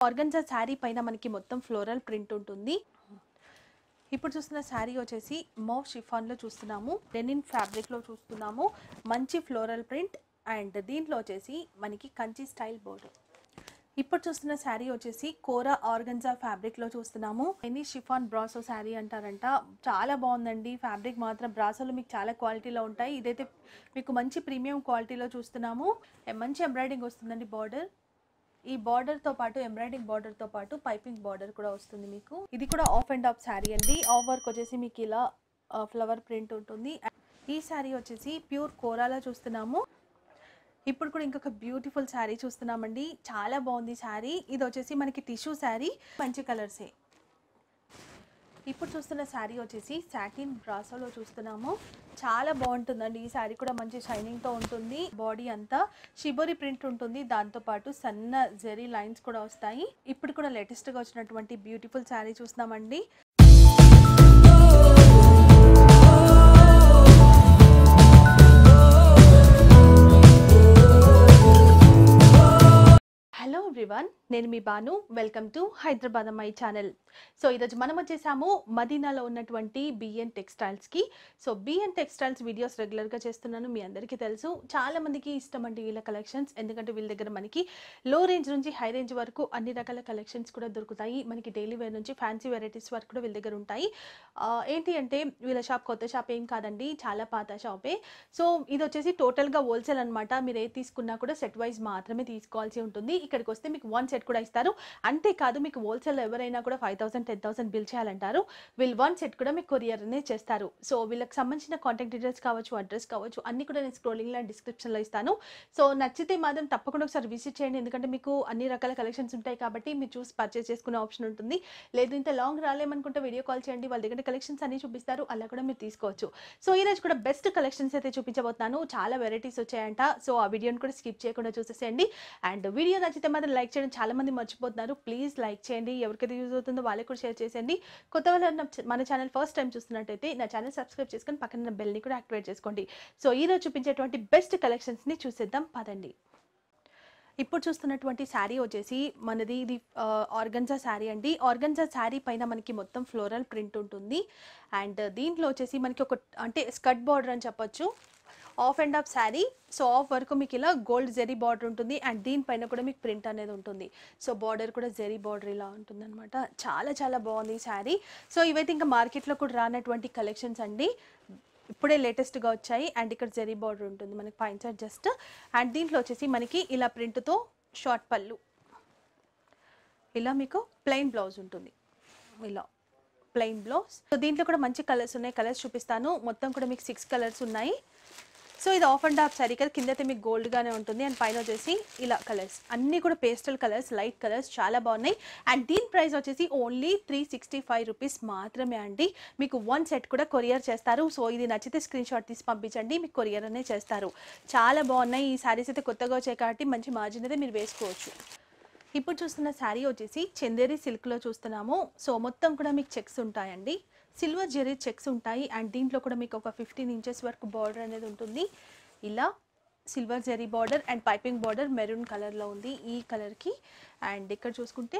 Organza sari పైన మనకి మొత్తం ఫ్లోరల్ ప్రింట్ ఉంటుంది ఇప్పుడు చూస్తున్న శారీ వచ్చేసి మౌ షిఫాన్లో చూస్తున్నాము డెనిన్ ఫ్యాబ్రిక్లో చూస్తున్నాము మంచి ఫ్లోరల్ ప్రింట్ అండ్ దీంట్లో వచ్చేసి మనకి కంచి స్టైల్ బోర్డర్ ఇప్పుడు చూస్తున్న శారీ వచ్చేసి కోరా ఆర్గన్జా ఫ్యాబ్రిక్లో చూస్తున్నాము ఎనీ షిఫాన్ బ్రాసో శారీ అంటారంట చాలా బాగుందండి ఫ్యాబ్రిక్ మాత్రం బ్రాసోలు మీకు చాలా క్వాలిటీలో ఉంటాయి ఇదైతే మీకు మంచి ప్రీమియం క్వాలిటీలో చూస్తున్నాము ఏ మంచి ఎంబ్రాయిడింగ్ వస్తుందండి బార్డర్ ఈ border తో పాటు ఎంబ్రాయిడింగ్ తో పాటు పైపింగ్ బార్డర్ కూడా వస్తుంది మీకు ఇది కూడా ఆఫ్ అండ్ ఆఫ్ శారీ అండి ఆఫ్ వర్క్ వచ్చేసి మీకు ఇలా ఫ్లవర్ ప్రింట్ ఉంటుంది ఈ శారీ వచ్చేసి ప్యూర్ కోరాలో చూస్తున్నాము ఇప్పుడు కూడా ఇంకొక బ్యూటిఫుల్ శారీ చూస్తున్నామండి చాలా బాగుంది శారీ ఇది వచ్చేసి మనకి టిష్యూ శారీ మంచి కలర్సే ఇప్పుడు చూస్తున్న శారీ వచ్చేసి సాటిన్ బ్రాసోలో చూస్తున్నాము చాలా బాగుంటుందండి ఈ శారీ కూడా మంచి షైనింగ్తో ఉంటుంది బాడీ అంతా షిబోరి ప్రింట్ ఉంటుంది దాంతోపాటు సన్న జెరీ లైన్స్ కూడా వస్తాయి ఇప్పుడు కూడా లేటెస్ట్గా వచ్చినటువంటి బ్యూటిఫుల్ శారీ చూస్తున్నామండి హలో ఎవ్రీవన్ నేను మీ బాను వెల్కమ్ టు హైదరాబాద్ అమ్మాయి ఛానల్ సో ఈరోజు మనం వచ్చేసాము మదీనాలో ఉన్నటువంటి బిఎన్ టెక్స్టైల్స్కి సో బిఎన్ టెక్స్టైల్స్ వీడియోస్ రెగ్యులర్గా చేస్తున్నాను మీ అందరికీ తెలుసు చాలా మందికి ఇష్టం అండి వీళ్ళ కలెక్షన్స్ ఎందుకంటే వీళ్ళ దగ్గర మనకి లో రేంజ్ నుంచి హై రేంజ్ వరకు అన్ని రకాల కలెక్షన్స్ కూడా దొరుకుతాయి మనకి డైలీ వేర్ నుంచి ఫ్యాన్సీ వెరైటీస్ వరకు కూడా వీళ్ళ దగ్గర ఉంటాయి ఆ, ఏంటి అంటే వీళ్ళ షాప్ కొత్త షాప్ ఏం కాదండి చాలా పాత షాపే సో ఇది వచ్చేసి టోటల్గా హోల్సేల్ అనమాట మీరు ఏది తీసుకున్నా కూడా సెట్ వైజ్ మాత్రమే తీసుకోవాల్సి ఉంటుంది ఇక్కడికి వస్తే మీకు వన్ సెట్ కూడా ఇస్తారు అంతేకాదు మీకు హోల్సేల్ ఎవరైనా కూడా five thousand ten thousand bill చేయాలంటారు వీళ్ళు వన్ సెట్ కూడా మీకు కొరియర్ అనేది చేస్తారు సో వీళ్ళకి సంబంధించిన కాంటాక్ట్ డీటెయిల్స్ కావచ్చు అడ్రస్ కావచ్చు అన్ని కూడా నేను స్క్రోలింగ్లో డిస్క్రిప్షన్లో ఇస్తాను సో నచ్చితే మాత్రం తప్పకుండా ఒకసారి విజిట్ చేయండి ఎందుకంటే మీకు అన్ని రకాల కలెక్షన్స్ ఉంటాయి కాబట్టి మీరు చూసి పర్చేస్ చేసుకునే ఆప్షన్ ఉంటుంది లేదు ఇంత లాంగ్ రాలేమనుకుంటే వీడియో కాల్ చేయండి వాళ్ళ దగ్గర కలెక్షన్స్ అన్ని చూపిస్తారు అలా కూడా మీరు తీసుకోవచ్చు సో ఈ రోజు కూడా బెస్ట్ కలెక్షన్స్ అయితే చూపించబోతున్నాను చాలా వెరైటీస్ వచ్చాయంట సో ఆ వీడియోని కూడా స్కిప్ చేయకుండా చూసేసేయండి అండ్ వీడియో నచ్చితే మాత్రం లైక్ చేయడం చాలా మంది మర్చిపోతున్నారు ప్లీజ్ లైక్ చేయండి ఎవరికైతే యూజ్ అవుతుందో వాళ్ళకి కూడా షేర్ చేసేయండి కొత్త వాళ్ళు నా చ- మన ఛానల్ ఫస్ట్ టైం చూస్తున్నట్టయితే నా ఛానల్ సబ్స్క్రైబ్ చేసుకొని పక్కన బెల్ని కూడా యాక్టివేట్ చేసుకోండి సో ఈ రోజు చూపించేటువంటి బెస్ట్ కలెక్షన్స్ని చూసేద్దాం పదండి ఇప్పుడు చూస్తున్నటువంటి శారీ వచ్చేసి మనది ఇది ఆర్గన్జా శారీ అండి ఆర్గన్జా శారీ పైన మనకి మొత్తం ఫ్లోరల్ ప్రింట్ ఉంటుంది అండ్ దీంట్లో వచ్చేసి మనకి ఒక అంటే స్కర్ట్ బార్డర్ అని చెప్పొచ్చు half and half sari so half వరకు మీకు ఇలా గోల్డ్ జెరీ బార్డర్ ఉంటుంది అండ్ దీనిపైన కూడా మీకు ప్రింట్ అనేది ఉంటుంది సో బార్డర్ కూడా జెరీ బార్డర్ ఇలా ఉంటుంది అనమాట చాలా చాలా బాగుంది ఈ శారీ సో ఇవైతే ఇంకా మార్కెట్లో కూడా రానటువంటి కలెక్షన్స్ అండి ఇప్పుడే లేటెస్ట్గా వచ్చాయి అండ్ ఇక్కడ జెరీ బార్డర్ ఉంటుంది మనకి పైన సైడ్ జస్ట్ అండ్ దీంట్లో వచ్చేసి మనకి ఇలా ప్రింట్తో షార్ట్ పళ్ళు ఇలా మీకు ప్లెయిన్ బ్లౌజ్ ఉంటుంది ఇలా ప్లెయిన్ బ్లౌజ్ సో దీంట్లో కూడా మంచి కలర్స్ ఉన్నాయి కలర్స్ చూపిస్తాను మొత్తం కూడా మీకు సిక్స్ కలర్స్ ఉన్నాయి సో ఇది ఆఫ్ అండ్ ఆఫ్ సరీ కదా కింద అయితే మీకు గోల్డ్గానే ఉంటుంది అండ్ పైన వచ్చేసి ఇలా కలర్స్ అన్నీ కూడా పేస్టల్ కలర్స్ లైట్ కలర్స్ చాలా బాగున్నాయి అండ్ దీని ప్రైస్ వచ్చేసి only three sixty five rupees మాత్రమే అండి మీకు వన్ సెట్ కూడా కొరియర్ చేస్తారు సో ఇది నచ్చితే స్క్రీన్ షాట్ తీసి పంపించండి మీకు కొరియర్ అనే చేస్తారు చాలా బాగున్నాయి ఈ శారీస్ అయితే కొత్తగా వచ్చాయి కాబట్టి మంచి మార్జిన్ అయితే మీరు వేసుకోవచ్చు ఇప్పుడు చూస్తున్న శారీ వచ్చేసి చందేరి సిల్క్లో చూస్తున్నాము సో మొత్తం కూడా మీకు చెక్స్ ఉంటాయండి సిల్వర్ జెరీ చెక్స్ ఉంటాయి అండ్ దీంట్లో కూడా మీకు ఒక ఫిఫ్టీన్ ఇంచెస్ వరకు బార్డర్ అనేది ఉంటుంది ఇలా silver zari border and piping border maroon కలర్లో ఉంది ఈ కలర్కి అండ్ ఇక్కడ చూసుకుంటే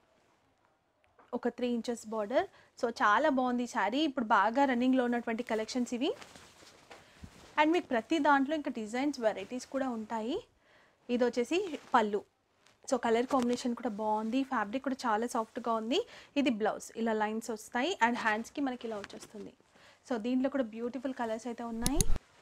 ఒక త్రీ ఇంచెస్ బార్డర్ సో చాలా బాగుంది ఈ శారీ ఇప్పుడు బాగా రన్నింగ్లో ఉన్నటువంటి కలెక్షన్స్ ఇవి అండ్ మీకు ప్రతి దాంట్లో ఇంకా డిజైన్స్ వెరైటీస్ కూడా ఉంటాయి ఇది వచ్చేసి పళ్ళు సో కలర్ కాంబినేషన్ కూడా బాగుంది ఫ్యాబ్రిక్ కూడా చాలా సాఫ్ట్గా ఉంది ఇది బ్లౌజ్ ఇలా లైన్స్ వస్తాయి అండ్ హ్యాండ్స్కి మనకి ఇలా వచ్చేస్తుంది సో దీంట్లో కూడా బ్యూటిఫుల్ కలర్స్ అయితే ఉన్నాయి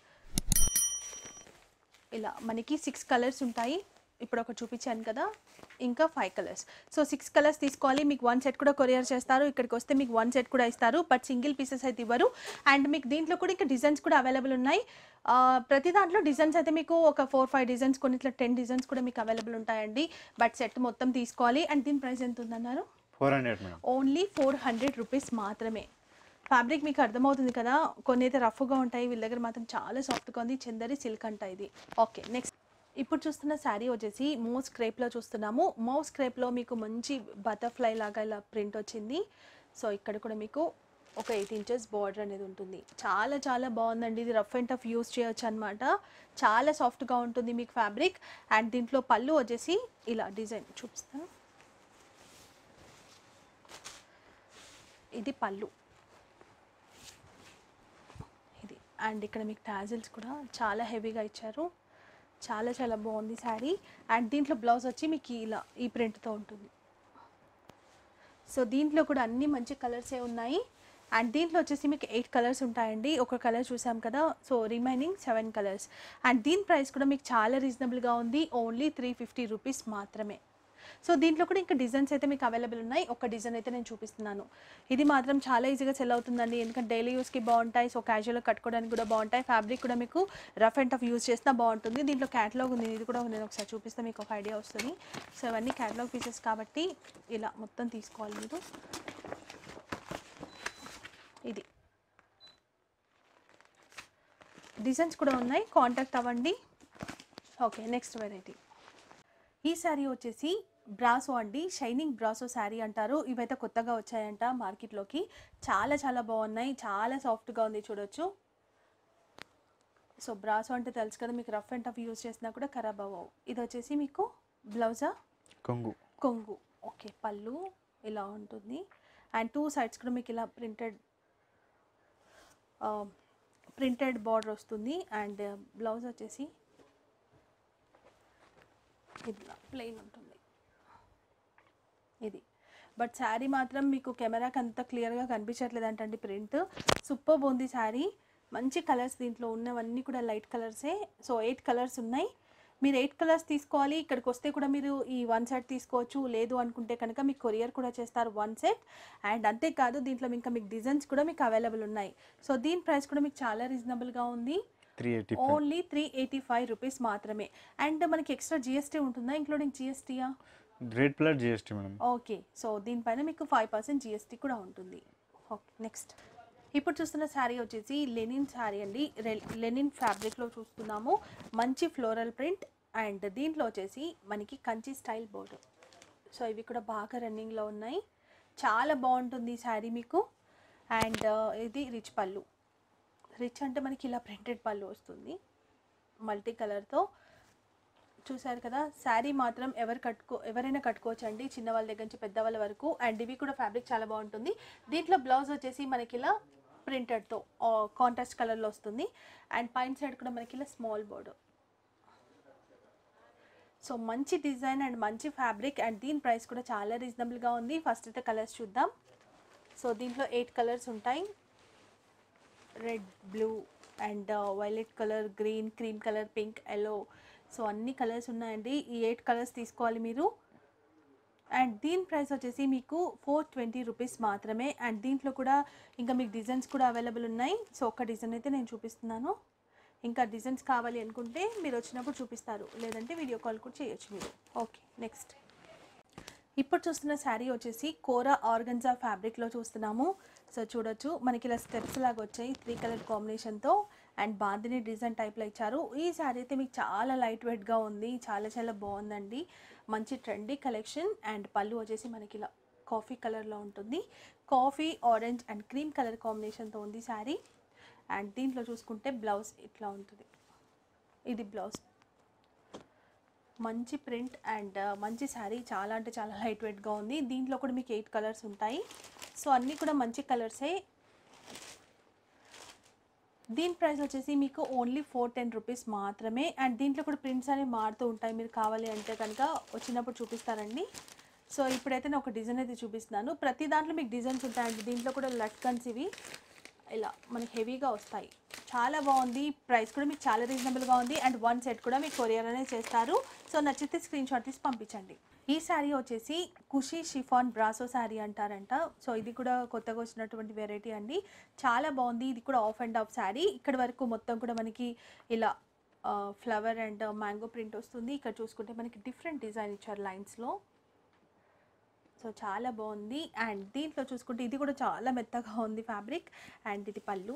ఇలా మనకి సిక్స్ కలర్స్ ఉంటాయి ఇప్పుడు ఒకటి చూపించాను కదా ఇంకా five colours so six colours తీసుకోవాలి మీకు వన్ సెట్ కూడా కొరియర్ చేస్తారు ఇక్కడికి వస్తే మీకు వన్ సెట్ కూడా ఇస్తారు బట్ సింగిల్ పీసెస్ అయితే ఇవ్వరు అండ్ మీకు దీంట్లో కూడా ఇంకా డిజైన్స్ కూడా అవైలబుల్ ఉన్నాయి ఆ, ప్రతి దాంట్లో డిజైన్స్ అయితే మీకు ఒక ఫోర్ ఫైవ్ డిజైన్స్ కొన్ని ఇట్లా టెన్ డిజైన్స్ కూడా మీకు అవైలబుల్ ఉంటాయండి బట్ సెట్ మొత్తం తీసుకోవాలి అండ్ దీని ప్రైస్ ఎంత ఉందన్నారు four hundred madam only four hundred rupees మాత్రమే ఫ్యాబ్రిక్ మీకు అర్థమవుతుంది కదా కొన్ని అయితే రఫ్గా ఉంటాయి వీళ్ళ దగ్గర మాత్రం చాలా సాఫ్ట్గా ఉంది చందరి సిల్క్ అంట ఇది ఓకే నెక్స్ట్ ఇప్పుడు చూస్తున్న శారీ వచ్చేసి మో స్క్రేప్లో చూస్తున్నాము మో స్క్రేప్లో మీకు మంచి బటర్ఫ్లై లాగా ఇలా ప్రింట్ వచ్చింది సో ఇక్కడ కూడా మీకు ఒక ఎయిట్ ఇంచెస్ బార్డర్ అనేది ఉంటుంది చాలా చాలా బాగుందండి ఇది రఫ్ అండ్ టఫ్ యూస్ చేయొచ్చు అనమాట చాలా సాఫ్ట్గా ఉంటుంది మీకు ఫ్యాబ్రిక్ అండ్ దీంట్లో పళ్ళు వచ్చేసి ఇలా డిజైన్ చూపిస్తాను ఇది పళ్ళు ఇది అండ్ ఇక్కడ మీకు టాజిల్స్ కూడా చాలా హెవీగా ఇచ్చారు చాలా చాలా బాగుంది శారీ అండ్ దీంట్లో బ్లౌజ్ వచ్చి మీకు ఇలా ఈ ప్రింట్తో ఉంటుంది సో దీంట్లో కూడా అన్ని మంచి కలర్సే ఉన్నాయి అండ్ దీంట్లో వచ్చేసి మీకు ఎయిట్ కలర్స్ ఉంటాయండి ఒక కలర్ చూసాం కదా so remaining seven colours and దీని ప్రైస్ కూడా మీకు చాలా రీజనబుల్గా ఉంది ఓన్లీ త్రీ ఫిఫ్టీ రూపీస్ మాత్రమే సో దీంట్లో కూడా ఇంకా డిజైన్స్ అయితే మీకు అవైలబుల్ ఉన్నాయి ఒక డిజైన్ అయితే నేను చూపిస్తున్నాను ఇది మాత్రం చాలా ఈజీగా సెల్ అవుతుందండి ఎందుకంటే డైలీ యూస్కి బాగుంటాయి సో క్యాజువల్గా కట్టుకోవడానికి కూడా బాగుంటాయి ఫ్యాబ్రిక్ కూడా మీకు రఫ్ అండ్ టఫ్ యూస్ చేసినా బాగుంటుంది దీంట్లో క్యాటలాగ్ ఉంది ఇది కూడా నేను ఒకసారి చూపిస్తే మీకు ఒక ఐడియా వస్తుంది సో ఇవన్నీ క్యాటలాగ్ పీసెస్ కాబట్టి ఇలా మొత్తం తీసుకోవాలి మీరు ఇది డిజైన్స్ కూడా ఉన్నాయి కాంటాక్ట్ అవ్వండి ఓకే నెక్స్ట్ వెరైటీ ఈ శారీ వచ్చేసి బ్రాసో అండి షైనింగ్ బ్రాసో శారీ అంటారు ఇవైతే కొత్తగా వచ్చాయంట మార్కెట్లోకి చాలా చాలా బాగున్నాయి చాలా సాఫ్ట్గా ఉంది చూడొచ్చు సో బ్రాసో అంటే తెలుసు కదా మీకు రఫ్ అండ్ టఫ్ యూజ్ చేసినా కూడా ఖరాబ్ అవ్వవు ఇది వచ్చేసి మీకు బ్లౌజా కొంగు కొంగు ఓకే పళ్ళు ఇలా ఉంటుంది అండ్ టూ సైడ్స్ కూడా మీకు ఇలా ప్రింటెడ్ ప్రింటెడ్ బార్డర్ వస్తుంది అండ్ బ్లౌజ్ వచ్చేసి ఇట్లా ప్లెయిన్ ఉంటుంది ఇది బట్ శారీ మాత్రం మీకు కెమెరాకి అంత క్లియర్గా కనిపించట్లేదు అంటండి ప్రింట్ సూపర్ ఉంది శారీ మంచి కలర్స్ దీంట్లో ఉన్నవన్నీ కూడా లైట్ కలర్సే సో ఎయిట్ కలర్స్ ఉన్నాయి మీరు ఎయిట్ కలర్స్ తీసుకోవాలి ఇక్కడికి వస్తే కూడా మీరు ఈ వన్ సెట్ తీసుకోవచ్చు లేదు అనుకుంటే కనుక మీకు కొరియర్ కూడా చేస్తారు వన్ సెట్ అండ్ అంతేకాదు దీంట్లో ఇంకా మీకు డిజైన్స్ కూడా మీకు అవైలబుల్ ఉన్నాయి సో దీని ప్రైస్ కూడా మీకు చాలా రీజనబుల్గా ఉంది three eighty five only three eighty five rupees మాత్రమే అండ్ మనకి ఎక్స్ట్రా జిఎస్టీ ఉంటుందా ఇంక్లూడింగ్ జిఎస్టీయా rate plus GST madam okay so దీనిపైన మీకు ఫైవ్ పర్సెంట్ జిఎస్టీ కూడా ఉంటుంది ఓకే నెక్స్ట్ ఇప్పుడు చూస్తున్న శారీ వచ్చేసి లెనిన్ శారీ అండి రె- లెనిన్ ఫ్యాబ్రిక్లో చూస్తున్నాము మంచి ఫ్లోరల్ ప్రింట్ అండ్ దీంట్లో వచ్చేసి మనకి కంచి స్టైల్ బోర్డర్ సో ఇవి కూడా బాగా రన్నింగ్లో ఉన్నాయి చాలా బాగుంటుంది ఈ శారీ మీకు అండ్ ఇది రిచ్ పళ్ళు రిచ్ అంటే మనకి ఇలా ప్రింటెడ్ పళ్ళు వస్తుంది మల్టీ కలర్తో చూసారు కదా శారీ మాత్రం ఎవరు కట్టుకో ఎవరైనా కట్టుకోవచ్చు అండి చిన్న వాళ్ళ దగ్గర నుంచి పెద్ద వాళ్ళ వరకు అండ్ ఇవి కూడా ఫ్యాబ్రిక్ చాలా బాగుంటుంది దీంట్లో బ్లౌజ్ వచ్చేసి మనకి ఇలా ప్రింటెడ్తో కాంట్రాస్ట్ కలర్లో వస్తుంది అండ్ పైన సైడ్ కూడా మనకి ఇలా స్మాల్ బోర్డర్ సో మంచి డిజైన్ అండ్ మంచి ఫ్యాబ్రిక్ అండ్ దీని ప్రైస్ కూడా చాలా రీజనబుల్గా ఉంది ఫస్ట్ అయితే కలర్స్ చూద్దాం సో దీంట్లో ఎయిట్ కలర్స్ ఉంటాయి red blue and violet colour green cream colour pink yellow so అన్ని కలర్స్ ఉన్నాయండి ఈ ఎయిట్ కలర్స్ తీసుకోవాలి మీరు అండ్ దీని ప్రైస్ వచ్చేసి మీకు ఫోర్ ట్వంటీ రూపీస్ మాత్రమే అండ్ దీంట్లో కూడా ఇంకా మీకు డిజైన్స్ కూడా అవైలబుల్ ఉన్నాయి సో ఒక డిజైన్ అయితే నేను చూపిస్తున్నాను ఇంకా డిజైన్స్ కావాలి అనుకుంటే మీరు వచ్చినప్పుడు చూపిస్తారు లేదంటే వీడియో కాల్ కూడా చేయొచ్చు మీరు ఓకే నెక్స్ట్ ఇప్పుడు చూస్తున్న శారీ వచ్చేసి కోరా ఆర్గన్జా ఫ్యాబ్రిక్లో చూస్తున్నాము సో చూడొచ్చు మనకి ఇలా స్టెప్స్ లాగా వచ్చాయి త్రీ కలర్ కాంబినేషన్తో అండ్ బాందిని డిజైన్ టైప్లో ఇచ్చారు ఈ శారీ అయితే మీకు చాలా లైట్ వెయిట్గా ఉంది చాలా చాలా బాగుందండి మంచి ట్రెండీ కలెక్షన్ అండ్ పళ్ళు వచ్చేసి మనకి ఇలా కాఫీ కలర్లో ఉంటుంది coffee orange and cream colour కాంబినేషన్తో ఉంది శారీ అండ్ దీంట్లో చూసుకుంటే బ్లౌజ్ ఇట్లా ఉంటుంది ఇది బ్లౌజ్ మంచి ప్రింట్ అండ్ మంచి శారీ చాలా అంటే చాలా లైట్ వెయిట్గా ఉంది దీంట్లో కూడా మీకు ఎయిట్ కలర్స్ ఉంటాయి సో అన్నీ కూడా మంచి కలర్సే దీని ప్రైస్ వచ్చేసి మీకు ఓన్లీ ఫోర్ టెన్ రూపీస్ మాత్రమే అండ్ దీంట్లో కూడా ప్రింట్స్ అనేవి మారుతూ ఉంటాయి మీరు కావాలి అంటే కనుక వచ్చినప్పుడు చూపిస్తారండి సో ఇప్పుడైతే నేను ఒక డిజైన్ అయితే చూపిస్తున్నాను ప్రతి దాంట్లో మీకు డిజైన్స్ ఉంటాయండి దీంట్లో కూడా లట్కన్స్ ఇవి ఇలా మనకి హెవీగా వస్తాయి చాలా బాగుంది ప్రైస్ కూడా మీకు చాలా రీజనబుల్గా ఉంది అండ్ వన్ సెట్ కూడా మీకు కొరియర్ అనేది చేస్తారు సో నచ్చితే స్క్రీన్ షాట్ తీసి పంపించండి ఈ శారీ వచ్చేసి కుషి షిఫాన్ బ్రాసో శారీ అంటారంట సో ఇది కూడా కొత్తగా వచ్చినటువంటి వెరైటీ అండి చాలా బాగుంది ఇది కూడా ఆఫ్ అండ్ ఆఫ్ శారీ ఇక్కడ వరకు మొత్తం కూడా మనకి ఇలా ఫ్లవర్ అండ్ మ్యాంగో ప్రింట్ వస్తుంది ఇక్కడ చూసుకుంటే మనకి డిఫరెంట్ డిజైన్ ఇచ్చారు లైన్స్లో సో చాలా బాగుంది అండ్ దీంట్లో చూసుకుంటే ఇది కూడా చాలా మెత్తగా ఉంది ఫ్యాబ్రిక్ అండ్ ఇది పళ్ళు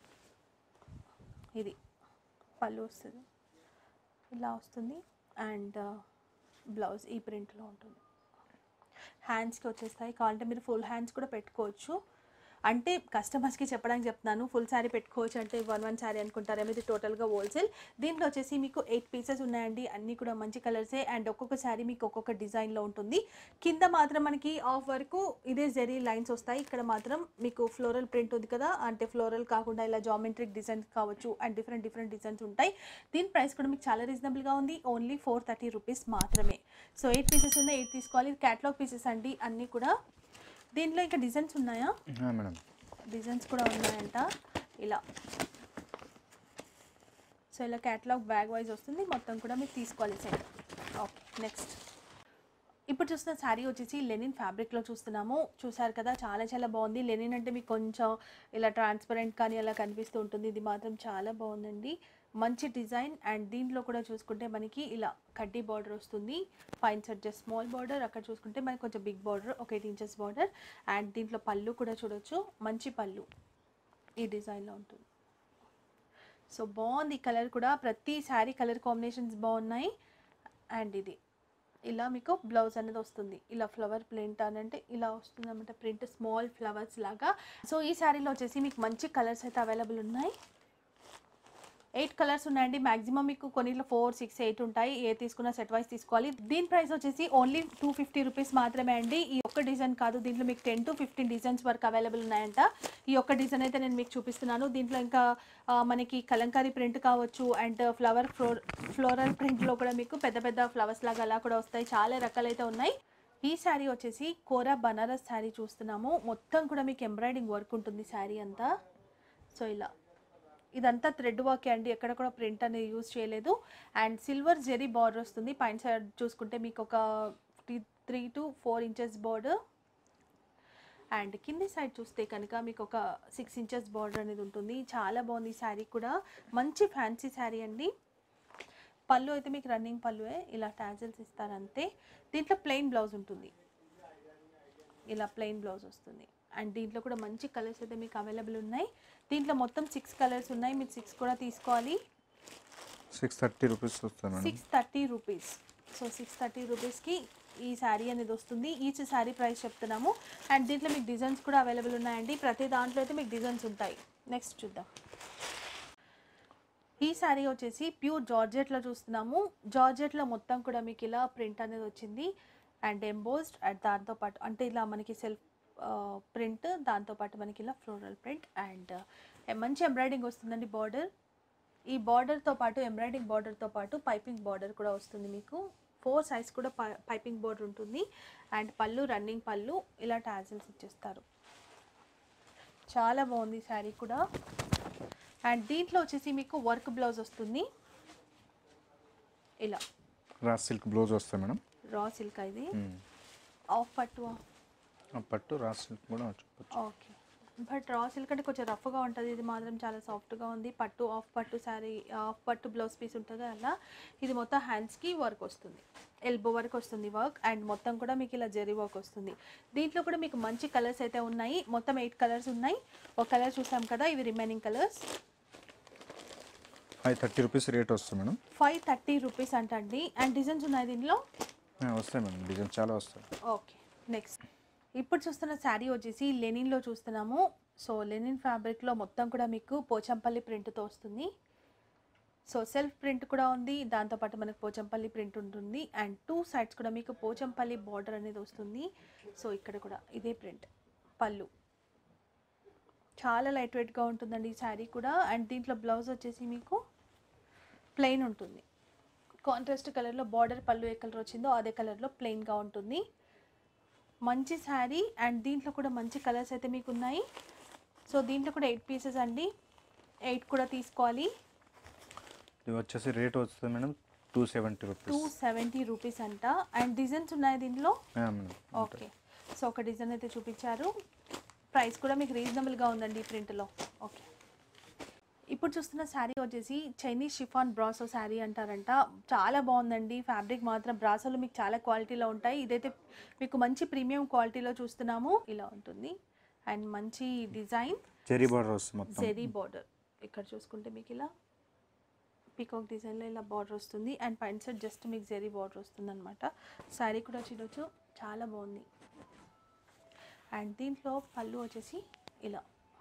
ఇది పళ్ళు వస్తుంది ఇలా వస్తుంది అండ్ బ్లౌజ్ ఈ ప్రింట్లో ఉంటుంది హ్యాండ్స్కి వచ్చేస్తాయి కావాలంటే మీరు ఫుల్ హ్యాండ్స్ కూడా పెట్టుకోవచ్చు అంటే కస్టమర్స్కి చెప్పడానికి చెప్తున్నాను ఫుల్ శారీ పెట్టుకోవచ్చు అంటే వన్ వన్ శారీ అనుకుంటారేమో ఇది టోటల్గా హోల్సేల్ దీంట్లో వచ్చేసి మీకు ఎయిట్ పీసెస్ ఉన్నాయండి అన్నీ కూడా మంచి కలర్సే అండ్ ఒక్కొక్క శారీ మీకు ఒక్కొక్క డిజైన్లో ఉంటుంది కింద మాత్రం మనకి ఆఫ్ వరకు ఇదే జెరీ లైన్స్ వస్తాయి ఇక్కడ మాత్రం మీకు ఫ్లోరల్ ప్రింట్ ఉంది కదా అంటే ఫ్లోరల్ కాకుండా ఇలా జామెట్రిక్ డిజైన్స్ కావచ్చు అండ్ డిఫరెంట్ డిఫరెంట్ డిజైన్స్ ఉంటాయి దీని ప్రైస్ కూడా మీకు చాలా రీజనబుల్గా ఉంది ఓన్లీ ఫోర్ థర్టీ రూపీస్ మాత్రమే సో ఎయిట్ పీసెస్ ఉన్నాయి ఎయిట్ తీసుకోవాలి క్యాటలాగ్ పీసెస్ అండి అన్నీ కూడా దీంట్లో ఇంకా డిజైన్స్ ఉన్నాయా ఆ, మేడం డిజైన్స్ కూడా ఉన్నాయంట ఇలా సో ఇలా క్యాటలాగ్ బ్యాగ్ వైజ్ వస్తుంది మొత్తం కూడా మీరు తీసుకోవాలి సెట్ ఓకే నెక్స్ట్ ఇప్పుడు చూస్తున్న శారీ వచ్చేసి లెనిన్ ఫ్యాబ్రిక్లో చూస్తున్నాము చూసారు కదా చాలా చాలా బాగుంది లెనిన్ అంటే మీకు కొంచెం ఇలా ట్రాన్స్పరెంట్ కానీ అలా కనిపిస్తూ ఉంటుంది ఇది మాత్రం చాలా బాగుందండి మంచి డిజైన్ అండ్ దీంట్లో కూడా చూసుకుంటే మనకి ఇలా కడ్డీ బార్డర్ వస్తుంది పైన సైడ్ జస్ట్ స్మాల్ బార్డర్ అక్కడ చూసుకుంటే మనకి కొంచెం బిగ్ బార్డర్ ఒక ఎయిట్ ఇంచెస్ బార్డర్ అండ్ దీంట్లో పళ్ళు కూడా చూడొచ్చు మంచి పళ్ళు ఈ డిజైన్లో ఉంటుంది సో బాగుంది ఈ కలర్ కూడా ప్రతి శారీ కలర్ కాంబినేషన్స్ బాగున్నాయి అండ్ ఇది ఇలా మీకు బ్లౌజ్ అనేది వస్తుంది ఇలా ఫ్లవర్ ప్రింట్ అని అంటే ఇలా వస్తుంది అనమాట ప్రింట్ స్మాల్ ఫ్లవర్స్ లాగా సో ఈ శారీలో వచ్చేసి మీకు మంచి కలర్స్ అయితే అవైలబుల్ ఉన్నాయి ఎయిట్ కలర్స్ ఉన్నాయండి మాక్సిమం మీకు కొన్నిట్లో ఫోర్ సిక్స్ ఎయిట్ ఉంటాయి ఏ తీసుకున్నా సెట్ వైస్ తీసుకోవాలి దీని ప్రైస్ వచ్చేసి ఓన్లీ టూ ఫిఫ్టీ రూపీస్ మాత్రమే అండి ఈ ఒక్క డిజైన్ కాదు దీంట్లో మీకు టెన్ టు ఫిఫ్టీన్ డిజైన్స్ వరకు అవైలబుల్ ఉన్నాయంట ఈ ఒక్క డిజైన్ అయితే నేను మీకు చూపిస్తున్నాను దీంట్లో ఇంకా ఆ, మనకి కలంకారీ ప్రింట్ కావచ్చు అండ్ ఫ్లవర్ ఫ్లోర్ ఫ్లోరల్ ప్రింట్లో కూడా మీకు పెద్ద పెద్ద ఫ్లవర్స్ లాగా అలా కూడా వస్తాయి చాలా రకాలైతే ఉన్నాయి ఈ శారీ వచ్చేసి కోరా బనారస్ శారీ చూస్తున్నాము మొత్తం కూడా మీకు ఎంబ్రాయిడింగ్ వర్క్ ఉంటుంది శారీ అంతా సో ఇలా ఇదంతా థ్రెడ్ వర్క్ అండి ఎక్కడ కూడా ప్రింట్ అనేది యూజ్ చేయలేదు అండ్ సిల్వర్ జెరీ బార్డర్ వస్తుంది పైన సైడ్ చూసుకుంటే మీకు ఒక three to four inches border and కింది సైడ్ చూస్తే కనుక మీకు ఒక సిక్స్ ఇంచెస్ బార్డర్ అనేది ఉంటుంది చాలా బాగుంది ఈ శారీ కూడా మంచి ఫ్యాన్సీ శారీ అండి పళ్ళు అయితే మీకు రన్నింగ్ పళ్ళువే ఇలా టాజల్స్ ఇస్తారు అంతే దీంట్లో ప్లెయిన్ బ్లౌజ్ ఉంటుంది ఇలా ప్లెయిన్ బ్లౌజ్ వస్తుంది అండ్ దీంట్లో కూడా మంచి కలర్స్ అయితే మీకు అవైలబుల్ ఉన్నాయి దీంట్లో మొత్తం సిక్స్ కలర్స్ ఉన్నాయి మీరు సిక్స్ కూడా తీసుకోవాలి సిక్స్ థర్టీ రూపీస్ వస్తుంది madam six thirty rupees so six thirty రూపీస్కి ఈ శారీ అనేది వస్తుంది ఈచ్ శారీ ప్రైస్ చెప్తున్నాము అండ్ దీంట్లో మీకు డిజైన్స్ కూడా అవైలబుల్ ఉన్నాయండి ప్రతి దాంట్లో అయితే మీకు డిజైన్స్ ఉంటాయి నెక్స్ట్ చూద్దాం ఈ శారీ వచ్చేసి ప్యూర్ జార్జెట్లో చూస్తున్నాము జార్జెట్లో మొత్తం కూడా మీకు ఇలా ప్రింట్ అనేది వచ్చింది అండ్ ఎంబోస్డ్ అండ్ దాంతోపాటు అంటే ఇలా మనకి సెల్ఫ్ ప్రింట్ దాంతోపాటు మనకి ఇలా ఫ్లోరల్ ప్రింట్ అండ్ మంచి ఎంబ్రాయిడింగ్ వస్తుందండి బార్డర్ ఈ బార్డర్తో పాటు ఎంబ్రాయిడింగ్ బార్డర్తో పాటు పైపింగ్ బార్డర్ కూడా వస్తుంది మీకు ఫోర్ సైజ్ కూడా పైపింగ్ బార్డర్ ఉంటుంది అండ్ పళ్ళు రన్నింగ్ పళ్ళు ఇలా టాజిల్స్ ఇచ్చేస్తారు చాలా బాగుంది శారీ కూడా అండ్ దీంట్లో వచ్చేసి మీకు వర్క్ బ్లౌజ్ వస్తుంది ఇలా రా సిల్క్ బ్లౌజ్ వస్తాయి మేడం రా సిల్క్ ఇది మ్మ్. ఆఫ్ పట్టు ఆ పట్టు రా సిల్క్ కూడా చెప్పచ్చు ఓకే బట్ రా సిల్క్ అంటే కొంచెం రఫ్గా ఉంటుంది ఇది మాత్రం చాలా సాఫ్ట్గా ఉంది పట్టు ఆఫ్ పట్టు శారీ ఆఫ్ పట్టు బ్లౌజ్ పీస్ ఉంటుంది అలా ఇది మొత్తం హ్యాండ్స్కి వర్క్ వస్తుంది ఎల్బో వర్క్ వస్తుంది వర్క్ అండ్ మొత్తం కూడా మీకు ఇలా జెరీ వర్క్ వస్తుంది దీంట్లో కూడా మీకు మంచి కలర్స్ అయితే ఉన్నాయి మొత్తం ఎయిట్ కలర్స్ ఉన్నాయి ఒక కలర్ చూసాం కదా ఇవి remaining colours five thirty rupees rate వస్తుంది మేడం ఫైవ్ థర్టీ రూపీస్ అంటండి అండ్ డిజైన్స్ ఉన్నాయి దీనిలో ఆ, వస్తాయి మేడం డిజైన్ చాలా వస్తాయి ఓకే నెక్స్ట్ ఇప్పుడు చూస్తున్న శారీ వచ్చేసి లెనిన్లో చూస్తున్నాము సో లెనిన్ ఫ్యాబ్రిక్లో మొత్తం కూడా మీకు పోచంపల్లి ప్రింట్తో వస్తుంది సో సెల్ఫ్ ప్రింట్ కూడా ఉంది దాంతోపాటు మనకు పోచంపల్లి ప్రింట్ ఉంటుంది అండ్ టూ సైడ్స్ కూడా మీకు పోచంపల్లి బార్డర్ అనేది వస్తుంది సో ఇక్కడ కూడా ఇదే ప్రింట్ పళ్ళు చాలా లైట్ వెయిట్గా ఉంటుందండి ఈ శారీ కూడా అండ్ దీంట్లో బ్లౌజ్ వచ్చేసి మీకు ప్లెయిన్ ఉంటుంది కాంట్రాస్ట్ కలర్లో బార్డర్ పళ్ళు ఏ కలర్ వచ్చిందో అదే కలర్లో ప్లెయిన్గా ఉంటుంది మంచి శారీ అండ్ దీంట్లో కూడా మంచి కలర్స్ అయితే మీకు ఉన్నాయి సో దీంట్లో కూడా ఎయిట్ పీసెస్ అండి ఎయిట్ కూడా తీసుకోవాలి ఇది వచ్చేసి రేట్ వస్తుంది madam two seventy two rupees seventy rupees అంట అండ్ డిజైన్స్ ఉన్నాయి దీంట్లో మేడం ఓకే సో ఒక డిజైన్ అయితే చూపించారు ప్రైస్ కూడా మీకు రీజనబుల్గా ఉందండి ఈ ప్రింట్లో ఓకే ఇప్పుడు చూస్తున్న శారీ వచ్చేసి చైనీస్ షిఫాన్ బ్రాసో శారీ అంటారంట చాలా బాగుందండి ఫ్యాబ్రిక్ మాత్రం బ్రాసోలు మీకు చాలా క్వాలిటీలో ఉంటాయి ఇదైతే మీకు మంచి ప్రీమియం క్వాలిటీలో చూస్తున్నాము ఇలా ఉంటుంది అండ్ మంచి డిజైన్ చెరీ బార్డర్ వస్తుంది మొత్తం జెరీ బార్డర్ ఇక్కడ చూసుకుంటే మీకు ఇలా పీకాక్ డిజైన్లో ఇలా బార్డర్ వస్తుంది అండ్ పైన సైడ్ జస్ట్ మీకు జెరీ బార్డర్ వస్తుంది అనమాట శారీ కూడా చూడొచ్చు చాలా బాగుంది అండ్ దీంట్లో పళ్ళు వచ్చేసి ఇలా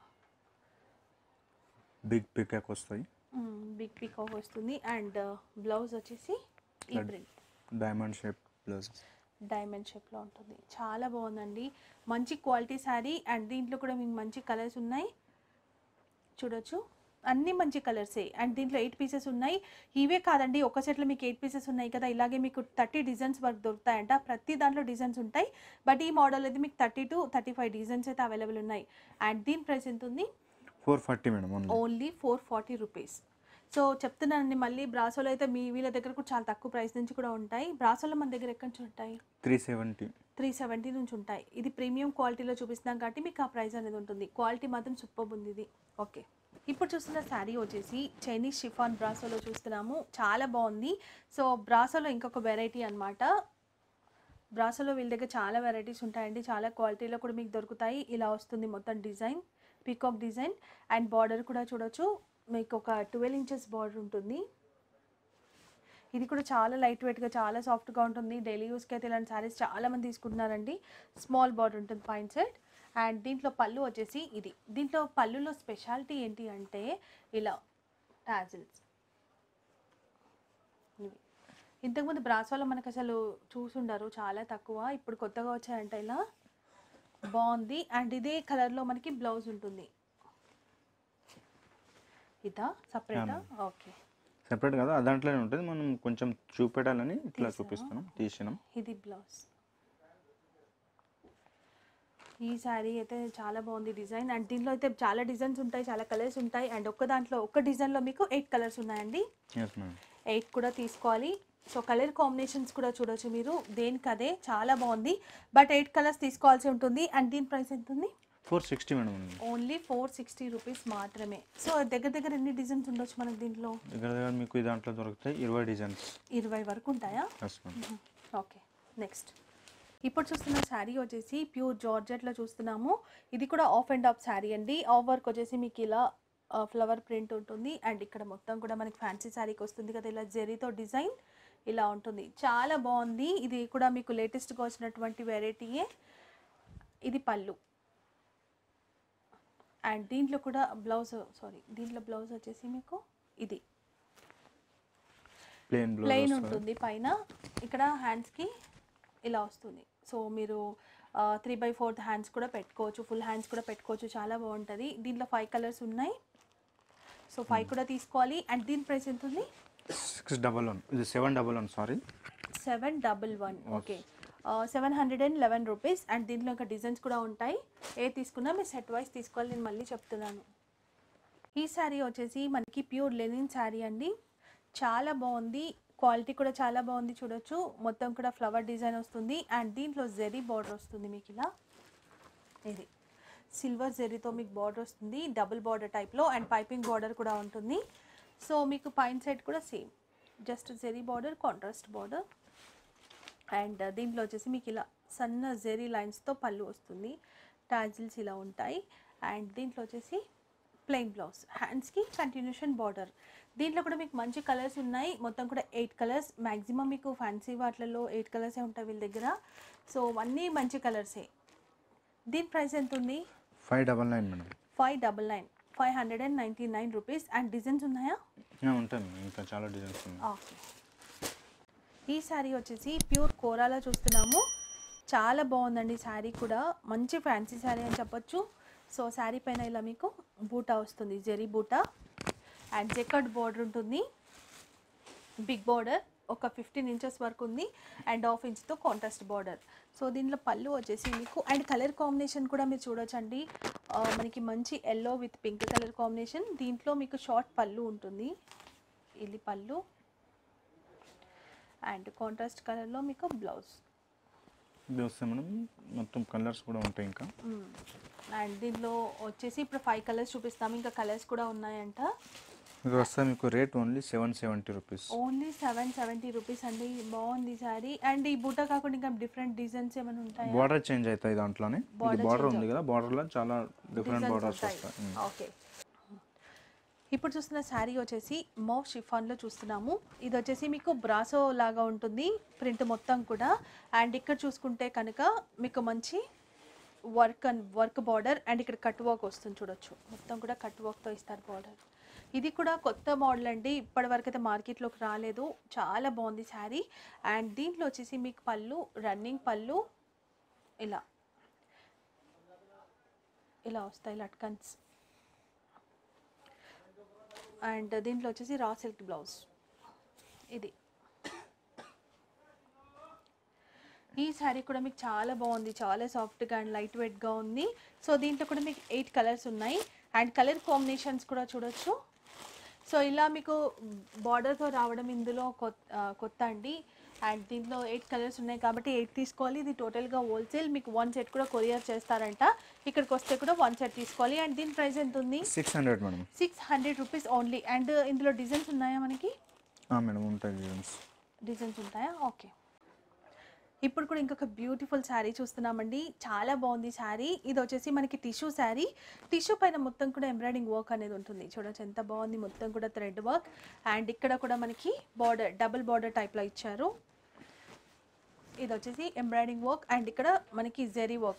బిగ్ పికాక్ వస్తాయి బిగ్ పికాక్ వస్తుంది అండ్ బ్లౌజ్ వచ్చేసి ఈ Like- print diamond shape blouse diamond షేప్లో ఉంటుంది చాలా బాగుందండి మంచి క్వాలిటీ శారీ అండ్ దీంట్లో కూడా మీకు మంచి కలర్స్ ఉన్నాయి చూడొచ్చు అన్ని మంచి కలర్సే అండ్ దీంట్లో ఎయిట్ పీసెస్ ఉన్నాయి ఇవే కాదండి ఒక సెట్లో మీకు ఎయిట్ పీసెస్ ఉన్నాయి కదా ఇలాగే మీకు థర్టీ డిజైన్స్ వరకు దొరుకుతాయంట ప్రతి దాంట్లో డిజైన్స్ ఉంటాయి బట్ ఈ మోడల్ అయితే మీకు thirty to thirty five designs అయితే అవైలబుల్ ఉన్నాయి అండ్ దీని ప్రైస్ ఎంత ఉంది four forty madam only only four forty rupees so చెప్తున్నానండి మళ్ళీ బ్రాసోలో అయితే మీ వీళ్ళ దగ్గర కూడా చాలా తక్కువ ప్రైస్ నుంచి కూడా ఉంటాయి బ్రాసోలో మన దగ్గర ఎక్కడి నుంచి ఉంటాయి త్రీ సెవెంటీ త్రీ సెవెంటీ నుంచి ఉంటాయి ఇది ప్రీమియం క్వాలిటీలో చూపిస్తున్నాం కాబట్టి మీకు ఆ ప్రైస్ అనేది ఉంటుంది క్వాలిటీ మాత్రం సూపర్ ఉంది ఇది ఓకే ఇప్పుడు చూస్తున్న శారీ వచ్చేసి చైనీస్ షిఫాన్ బ్రాసోలో చూస్తున్నాము చాలా బాగుంది సో బ్రాసోలో ఇంకొక వెరైటీ అన్నమాట బ్రాసోలో వీళ్ళ దగ్గర చాలా వెరైటీస్ ఉంటాయండి చాలా క్వాలిటీలో కూడా మీకు దొరుకుతాయి ఇలా వస్తుంది మొత్తం design peacock design and border కూడా చూడొచ్చు మీకు ఒక ట్వెల్వ్ ఇంచెస్ బార్డర్ ఉంటుంది ఇది కూడా చాలా లైట్ వెయిట్గా చాలా సాఫ్ట్గా ఉంటుంది డైలీ యూస్కి అయితే ఇలాంటి శారీస్ చాలా మంది తీసుకుంటున్నారండి స్మాల్ బార్డర్ ఉంటుంది పైన సైడ్ అండ్ దీంట్లో పళ్ళు వచ్చేసి ఇది దీంట్లో పళ్ళులో స్పెషాలిటీ ఏంటి అంటే ఇలా టాజిల్స్ ఇవి ఇంతకుముందు బ్రాసోలో మనకు అసలు చూసుండరు చాలా తక్కువ ఇప్పుడు కొత్తగా వచ్చాయంట ఇలా బాగుంది అండ్ ఇదే కలర్లో మనకి బ్లౌజ్ ఉంటుంది ఇదా సపరేటా ఓకే సెపరేట్ కదా దాంట్లోనే ఉంటుంది మనం కొంచెం చూపెట్టాలని ఇట్లా తీసావా? చూపిస్తున్నాం తీసినాం ఇది బ్లౌజ్ ఈ శారీ అయితే చాలా బాగుంది డిజైన్ అండ్ దీంట్లో అయితే చాలా డిజైన్స్ ఉంటాయి చాలా కలర్స్ ఉంటాయి అండ్ ఒక్క దాంట్లో ఒక్క డిజైన్లో మీకు ఎయిట్ కలర్స్ ఉన్నాయండి ఎస్ మేడం ఎయిట్ కూడా తీసుకోవాలి సో కలర్ కాంబినేషన్స్ కూడా చూడొచ్చు మీరు దేనికి అదే చాలా బాగుంది బట్ ఎయిట్ కలర్స్ తీసుకోవాల్సి ఉంటుంది అండ్ దీని ప్రైస్ ఎంత ఉంది ఫోర్ సిక్స్టీ మేడం ఉంది ఓన్లీ ఫోర్ సిక్స్టీ రూపీస్ మాత్రమే సో దగ్గర దగ్గర ఎన్ని డిజైన్స్ ఉండొచ్చు మనకి దీంట్లో దగ్గర దగ్గర మీకు ఈ దాంట్లో దొరుకుతాయి ఇరవై డిజైన్స్ ఇరవై వరకు ఉంటాయా ఎస్ మేడం ఓకే నెక్స్ట్ ఇప్పుడు చూస్తున్న శారీ వచ్చేసి ప్యూర్ జార్జెట్లో చూస్తున్నాము ఇది కూడా ఆఫ్ అండ్ ఆఫ్ శారీ అండి ఆఫ్ వర్క్ వచ్చేసి మీకు ఇలా ఫ్లవర్ ప్రింట్ ఉంటుంది అండ్ ఇక్కడ మొత్తం కూడా మనకి ఫ్యాన్సీ శారీకి వస్తుంది కదా ఇలా జెరీతో డిజైన్ ఇలా ఉంటుంది చాలా బాగుంది ఇది కూడా మీకు లేటెస్ట్గా వచ్చినటువంటి వెరైటీయే ఇది పళ్ళు అండ్ దీంట్లో కూడా బ్లౌజ్ సారీ దీంట్లో బ్లౌజ్ వచ్చేసి మీకు ఇది ప్లేన్ ప్లెయిన్ బ్లౌజ్ ఉంటుంది పైన ఇక్కడ హ్యాండ్స్కి ఇలా వస్తుంది సో మీరు త్రీ బై ఫోర్త్ హ్యాండ్స్ కూడా పెట్టుకోవచ్చు ఫుల్ హ్యాండ్స్ కూడా పెట్టుకోవచ్చు చాలా బాగుంటుంది దీంట్లో ఫైవ్ కలర్స్ ఉన్నాయి సో ఫైవ్ కూడా తీసుకోవాలి అండ్ దీని ప్రైస్ ఎంత ఉంది సిక్స్ డబల్ వన్ ఇది seven double one sorry seven double one okay seven hundred and eleven rupees and దీంట్లో ఇంకా డిజైన్స్ కూడా ఉంటాయి ఏ తీసుకున్నా మీరు సెట్ వైస్ తీసుకోవాలి నేను మళ్ళీ చెప్తున్నాను ఈ శారీ వచ్చేసి మనకి ప్యూర్ లెనిన్ శారీ అండి చాలా బాగుంది క్వాలిటీ కూడా చాలా బాగుంది చూడొచ్చు మొత్తం కూడా ఫ్లవర్ డిజైన్ వస్తుంది అండ్ దీంట్లో జెరీ బార్డర్ వస్తుంది మీకు ఇలా ఇది సిల్వర్ జెరీతో మీకు బార్డర్ వస్తుంది డబుల్ బార్డర్ టైప్లో అండ్ పైపింగ్ బార్డర్ కూడా ఉంటుంది సో మీకు పైన సైడ్ కూడా same just zari border contrast border and దీంట్లో వచ్చేసి మీకు ఇలా సన్న జెరీ లైన్స్తో పళ్ళు వస్తుంది టాజిల్స్ ఇలా ఉంటాయి అండ్ దీంట్లో వచ్చేసి ప్లెయిన్ బ్లౌజ్ హ్యాండ్స్కి కంటిన్యూషన్ బార్డర్ దీంట్లో కూడా మీకు మంచి కలర్స్ ఉన్నాయి మొత్తం కూడా ఎయిట్ కలర్స్ మ్యాక్సిమం మీకు ఫ్యాన్సీ వాటిలలో ఎయిట్ కలర్సే ఉంటాయి వీళ్ళ దగ్గర సో అన్నీ మంచి కలర్సే దీని ప్రైస్ ఎంత ఉంది five double nine madam five double nine five hundred and ninety nine rupees and designs ఉన్నాయా ఆ, ఉంటాయి మేడం ఇంకా చాలా డిజైన్స్ ఉన్నాయి ఓకే ఈ శారీ వచ్చేసి ప్యూర్ కోరాలో చూస్తున్నాము చాలా బాగుందండి శారీ కూడా మంచి ఫ్యాన్సీ శారీ అని చెప్పొచ్చు సో శారీ పైన ఇలా మీకు బూటా వస్తుంది జెరీ బూటా అండ్ జెకర్డ్ బార్డర్ ఉంటుంది బిగ్ బార్డర్ ఒక ఫిఫ్టీన్ ఇంచెస్ వరకు ఉంది అండ్ హాఫ్ ఇంచ్తో కాంట్రాస్ట్ బార్డర్ సో దీంట్లో పళ్ళు వచ్చేసి మీకు అండ్ కలర్ కాంబినేషన్ కూడా మీరు చూడొచ్చండి ఆ, మనకి మంచి yellow with pink colour combination దీంట్లో మీకు షార్ట్ పళ్ళు ఉంటుంది ఇది పళ్ళు అండ్ కాంట్రాస్ట్ కలర్లో మీకు బ్లౌజ్ ఇది వస్తే మేడం మొత్తం కలర్స్ కూడా ఉంటాయి ఇంకా అండ్ దీంట్లో వచ్చేసి ఇప్పుడు ఫైవ్ కలర్స్ చూపిస్తాము ఇంకా కలర్స్ కూడా ఉన్నాయంట ఇది వస్తే మీకు rate only seven seventy rupees only seven seventy rupees అండి బాగుంది సారీ అండ్ ఈ బూట కాకుండా ఇంకా డిఫరెంట్ డిజైన్స్ ఏమైనా ఉంటాయా బార్డర్ చేంజ్ అవుతాయి దాంట్లోనే ఇది Border బార్డర్ change ఉంది కదా బార్డర్లో చాలా డిఫరెంట్ Designs బార్డర్స్ ఉంటాయి. వస్తాయి ఉమ్. ఓకే ఇప్పుడు చూస్తున్న శారీ వచ్చేసి మో షిఫాన్లో చూస్తున్నాము ఇది వచ్చేసి మీకు బ్రాసో లాగా ఉంటుంది ప్రింట్ మొత్తం కూడా అండ్ ఇక్కడ చూసుకుంటే కనుక మీకు మంచి work and work border and ఇక్కడ కట్ వర్క్ వస్తుంది చూడొచ్చు మొత్తం కూడా కట్ వర్క్తో ఇస్తారు బార్డర్ ఇది కూడా కొత్త మోడల్ అండి ఇప్పటి వరకు అయితే మార్కెట్లోకి రాలేదు చాలా బాగుంది శారీ అండ్ దీంట్లో వచ్చేసి మీకు పళ్ళు రన్నింగ్ పళ్ళు ఇలా ఇలా వస్తాయి లట్కన్స్ అండ్ దీంట్లో వచ్చేసి రా సిల్క్ బ్లౌజ్ ఇది ఈ శారీ కూడా మీకు చాలా బాగుంది చాలా సాఫ్ట్గా అండ్ లైట్ వెయిట్గా ఉంది సో దీంట్లో కూడా మీకు ఎయిట్ కలర్స్ ఉన్నాయి అండ్ కలర్ కాంబినేషన్స్ కూడా చూడొచ్చు సో ఇలా మీకు బార్డర్తో రావడం ఇందులో కొత్త ఆ, కొత్త అండి అండ్ దీంట్లో ఎయిట్ కలర్స్ ఉన్నాయి కాబట్టి ఎయిట్ తీసుకోవాలి ఇది టోటల్గా హోల్సేల్ మీకు వన్ సెట్ కూడా కొరియర్ చేస్తారంట ఇక్కడికి వస్తే కూడా వన్ సెట్ తీసుకోవాలి అండ్ దీని ప్రైస్ ఎంత ఉంది six hundred madam six hundred rupees only and ఇందులో డిజైన్స్ ఉన్నాయా మనకి మేడం ఉంటాయి డిజైన్స్ డిజైన్స్ ఉంటాయా ఓకే ఇప్పుడు కూడా ఇంకొక బ్యూటిఫుల్ శారీ చూస్తున్నామండి చాలా బాగుంది శారీ ఇది వచ్చేసి మనకి టిష్యూ శారీ టిష్యూ పైన మొత్తం కూడా ఎంబ్రాయిడింగ్ వర్క్ అనేది ఉంటుంది చూడొచ్చు ఎంత బాగుంది మొత్తం కూడా థ్రెడ్ వర్క్ అండ్ ఇక్కడ కూడా మనకి బార్డర్ డబుల్ బార్డర్ టైప్లో ఇచ్చారు ఇది వచ్చేసి ఎంబ్రాయిడింగ్ వర్క్ అండ్ ఇక్కడ మనకి జెరీ వర్క్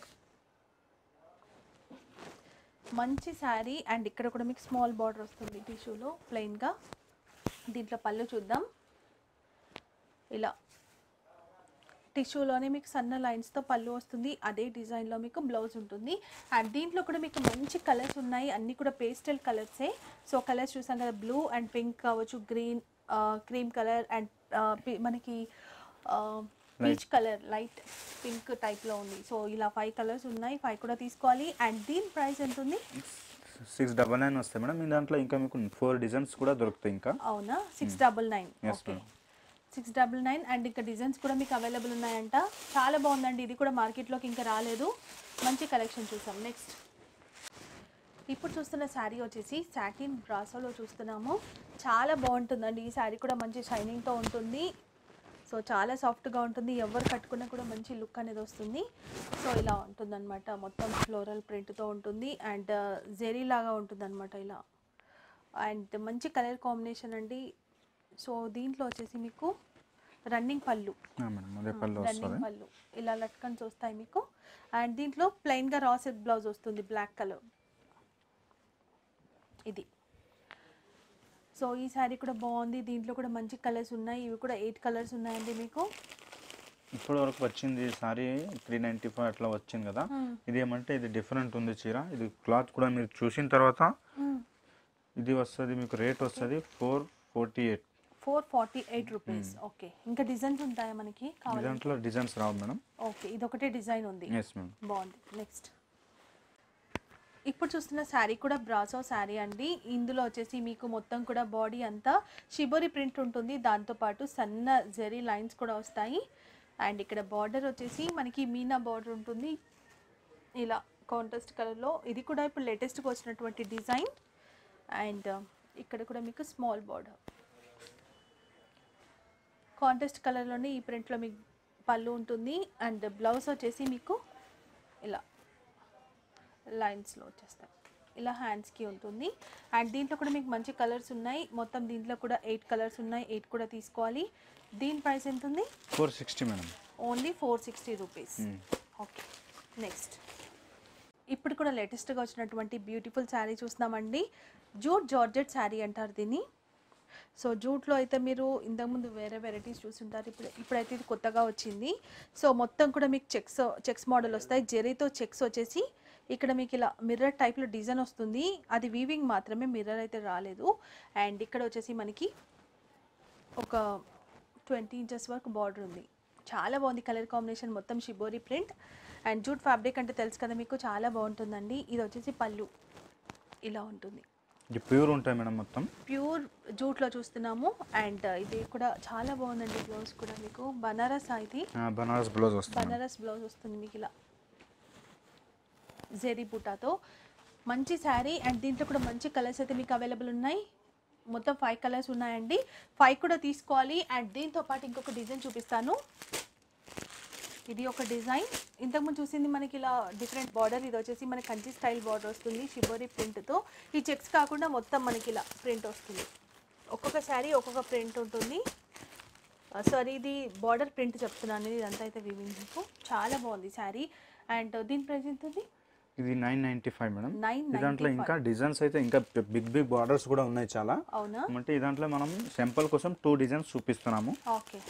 మంచి శారీ అండ్ ఇక్కడ కూడా మీకు స్మాల్ బార్డర్ వస్తుంది టిష్యూలో ప్లెయిన్గా దీంట్లో పళ్ళు చూద్దాం ఇలా టిష్యూలోనే మీకు సన్న లైన్స్తో పళ్ళు వస్తుంది అదే డిజైన్లో మీకు బ్లౌజ్ ఉంటుంది అండ్ దీంట్లో కూడా మీకు మంచి కలర్స్ ఉన్నాయి అన్నీ కూడా పేస్టల్ కలర్సే సో కలర్స్ చూసాం కదా బ్లూ అండ్ పింక్ కావచ్చు గ్రీన్ క్రీమ్ కలర్ అండ్ మనకి పీచ్ కలర్ లైట్ పింక్ టైప్లో ఉంది సో ఇలా ఫైవ్ కలర్స్ ఉన్నాయి ఫైవ్ కూడా తీసుకోవాలి అండ్ దీని ప్రైస్ ఎంత ఉంది సిక్స్ డబల్ నైన్ వస్తాయి మేడం మీ దాంట్లో ఇంకా మీకు ఫోర్ డిజైన్స్ కూడా దొరుకుతాయి ఇంకా అవునా six double nine Yes, okay ma'am. Six double nine and ఇంకా డిజైన్స్ కూడా మీకు అవైలబుల్ ఉన్నాయంట చాలా బాగుందండి ఇది కూడా మార్కెట్లోకి ఇంకా రాలేదు మంచి కలెక్షన్ చూసాం నెక్స్ట్ ఇప్పుడు చూస్తున్న శారీ వచ్చేసి సాటిన్ బ్రాసోలో చూస్తున్నాము చాలా బాగుంటుందండి ఈ శారీ కూడా మంచి షైనింగ్తో ఉంటుంది సో చాలా సాఫ్ట్గా ఉంటుంది ఎవరు కట్టుకున్నా కూడా మంచి లుక్ అనేది వస్తుంది సో ఇలా ఉంటుందన్నమాట మొత్తం ఫ్లోరల్ ప్రింట్తో ఉంటుంది అండ్ జెరీ లాగా ఉంటుందన్నమాట ఇలా అండ్ మంచి కలర్ కాంబినేషన్ అండి సో దీంట్లో వచ్చేసి మీకు రన్నింగ్ పళ్ళు మేడం అదే పళ్ళు రన్నింగ్ వస్తుంది పళ్ళు ఇలా లట్కన్స్ వస్తాయి మీకు అండ్ దీంట్లో ప్లెయిన్గా రా సిల్క్ బ్లౌజ్ వస్తుంది బ్లాక్ కలర్ ఇది సో ఈ శారీ కూడా బాగుంది దీంట్లో కూడా మంచి కలర్స్ ఉన్నాయి ఇవి కూడా ఎయిట్ కలర్స్ ఉన్నాయండి మీకు ఇప్పటి వరకు వచ్చింది సారీ త్రీ నైంటీ ఫైవ్ అట్లా వచ్చింది కదా ఇది ఏమంటే ఇది డిఫరెంట్ ఉంది చీర ఇది క్లాత్ కూడా మీరు చూసిన తర్వాత ఇది వస్తుంది మీకు రేట్ వస్తుంది four forty eight four forty eight rupees okay ఇంకా డిజైన్స్ ఉంటాయా మనకి కావాలి దాంట్లో డిజైన్స్ రావు మేడం ఓకే ఇది ఒకటే డిజైన్ ఉంది ఎస్ మేడం బాగుంది నెక్స్ట్ ఇప్పుడు చూస్తున్న శారీ కూడా బ్రాసో శారీ అండి ఇందులో వచ్చేసి మీకు మొత్తం కూడా బాడీ అంతా షిబోరి ప్రింట్ ఉంటుంది దాంతోపాటు సన్న జెరీ లైన్స్ కూడా వస్తాయి అండ్ ఇక్కడ బార్డర్ వచ్చేసి మనకి మీనా బార్డర్ ఉంటుంది ఇలా కాంట్రాస్ట్ కలర్లో ఇది కూడా ఇప్పుడు లేటెస్ట్గా వచ్చినటువంటి డిజైన్ అండ్ ఇక్కడ కూడా మీకు స్మాల్ బార్డర్ కాంట్రాస్ట్ కలర్లోనే ఈ ప్రింట్లో మీకు పళ్ళు ఉంటుంది అండ్ బ్లౌజ్ వచ్చేసి మీకు ఇలా లైన్స్లో వచ్చేస్తాయి ఇలా హ్యాండ్స్కి ఉంటుంది అండ్ దీంట్లో కూడా మీకు మంచి కలర్స్ ఉన్నాయి మొత్తం దీంట్లో కూడా ఎయిట్ కలర్స్ ఉన్నాయి ఎయిట్ కూడా తీసుకోవాలి దీని ప్రైస్ ఎంత ఉంది four sixty madam only four sixty rupees okay next ఇప్పుడు కూడా లేటెస్ట్గా వచ్చినటువంటి బ్యూటిఫుల్ శారీ చూస్తున్నామండి జూట్ జార్జెట్ శారీ అంటారు దీన్ని సో జూట్లో అయితే మీరు ఇంతకుముందు వేరే వెరైటీస్ చూసుంటారు ఇప్పుడు ఇప్పుడైతే ఇది కొత్తగా వచ్చింది సో మొత్తం కూడా మీకు చెక్స్ చెక్స్ మోడల్ వస్తాయి జెరీతో చెక్స్ వచ్చేసి ఇక్కడ మీకు ఇలా మిర్రర్ టైప్లో డిజైన్ వస్తుంది అది వీవింగ్ మాత్రమే మిర్రర్ అయితే రాలేదు అండ్ ఇక్కడ వచ్చేసి మనకి ఒక ట్వంటీ ఇంచెస్ వరకు బార్డర్ ఉంది చాలా బాగుంది కలర్ కాంబినేషన్ మొత్తం shibori print and jute fabric అంటే తెలుసు కదా మీకు చాలా బాగుంటుందండి ఇది వచ్చేసి పళ్ళు ఇలా ఉంటుంది ఇది ప్యూర్ ఉంటాయి మేడం మొత్తం ప్యూర్ జూట్లో చూస్తున్నాము అండ్ ఇది కూడా చాలా బాగుందండి బ్లౌజ్ కూడా మీకు బనారస్ ఇది ఆ, బనారస్ బ్లౌజ్ వస్తుంది మేడం. బనారస్ బ్లౌజ్ వస్తుంది మీకు ఇలా జెరీ బుటాతో మంచి శారీ అండ్ దీంట్లో కూడా మంచి కలర్స్ అయితే మీకు అవైలబుల్ ఉన్నాయి మొత్తం ఫైవ్ కలర్స్ ఉన్నాయండి ఫైవ్ కూడా తీసుకోవాలి అండ్ దీంతో పాటు ఇంకొక డిజైన్ చూపిస్తాను ఇది ఒక డిజైన్ ఇంతకుముందు చూసింది మనకి ఇలా డిఫరెంట్ బార్డర్ ఇది వచ్చేసి మన కంచి స్టైల్ బార్డర్ వస్తుంది షిబోరి ప్రింట్తో ఈ చెక్స్ కాకుండా మొత్తం మనకి ఇలా ప్రింట్ వస్తుంది ఒక్కొక్క శారీ ఒక్కొక్క ప్రింట్ ఉంటుంది సారీ ఇది బార్డర్ ప్రింట్ చెప్తున్నాను ఇదంతా అయితే వివింగ్ మీకు చాలా బాగుంది శారీ అండ్ దీని ప్రైస్ ఎంత ఉంది ఇది nine ninety five madam nine ఈ దాంట్లో ఇంకా డిజైన్స్ అయితే ఇంకా బిగ్ బిగ్ బార్డర్స్ కూడా ఉన్నాయి చాలా అవునా అంటే ఈ దాంట్లో మనం శాంపుల్ కోసం టూ డిజైన్స్ చూపిస్తున్నాము ఓకే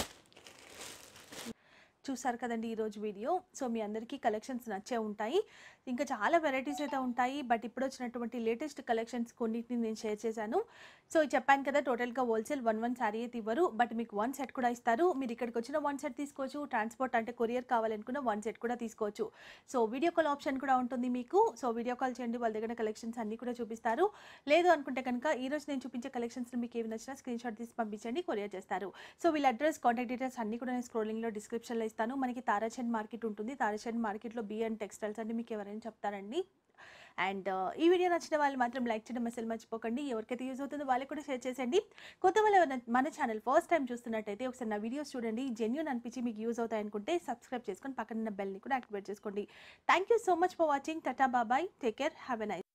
చూసారు కదండి ఈరోజు వీడియో సో మీ అందరికీ కలెక్షన్స్ నచ్చే ఉంటాయి ఇంకా చాలా వెరైటీస్ అయితే ఉంటాయి బట్ ఇప్పుడు వచ్చినటువంటి లేటెస్ట్ కలెక్షన్స్ కొన్నిటిని నేను షేర్ చేశాను సో చెప్పాను కదా టోటల్గా హోల్సేల్ వన్ వన్ శారీ అయితే ఇవ్వరు బట్ మీకు వన్ సెట్ కూడా ఇస్తారు మీరు ఇక్కడికి వచ్చిన వన్ సెట్ తీసుకోవచ్చు ట్రాన్స్పోర్ట్ అంటే కొరియర్ కావాలనుకున్న వన్ సెట్ కూడా తీసుకోవచ్చు సో వీడియో కాల్ ఆప్షన్ కూడా ఉంటుంది మీకు సో వీడియో కాల్ చేయండి వాళ్ళ దగ్గర కలెక్షన్స్ అన్నీ కూడా చూపిస్తారు లేదు అనుకుంటే కనుక ఈ రోజు నేను చూపించే కలెక్షన్స్ మీకు ఏమి నచ్చినా స్క్రీన్ షాట్ తీసి పంపించండి కొరియర్ చేస్తారు సో వీళ్ళ అడ్రస్ కాంటాక్ట్ డీటెయిల్స్ అన్ని కూడా నేను స్క్రోలింగ్లో డిస్క్రిప్షన్లో ఇస్తాను మనకి తారాచంద్ మార్కెట్ ఉంటుంది తారాచంద్ మార్కెట్లో బి అండ్ టెక్స్టైల్స్ అంటే మీకు ఎవరైనా చెప్తారండి అండ్ ఈ వీడియో నచ్చిన వాళ్ళు మాత్రం లైక్ చేయడం అసలు మర్చిపోకండి ఎవరికైతే యూజ్ అవుతుందో వాళ్ళకి కూడా షేర్ చేసేయండి కొత్త వాళ్ళు ఎవరైనా మన ఛానల్ ఫస్ట్ టైం చూస్తున్నట్టయితే ఒకసారి నా వీడియోస్ చూడండి జెన్యున్ అనిపించి మీకు యూజ్ అవుతాయి అనుకుంటే సబ్స్క్రైబ్ చేసుకొని పక్కన బెల్ని కూడా యాక్టివేట్ చేసుకోండి thank you so much for watching tata bye bye take care have a nice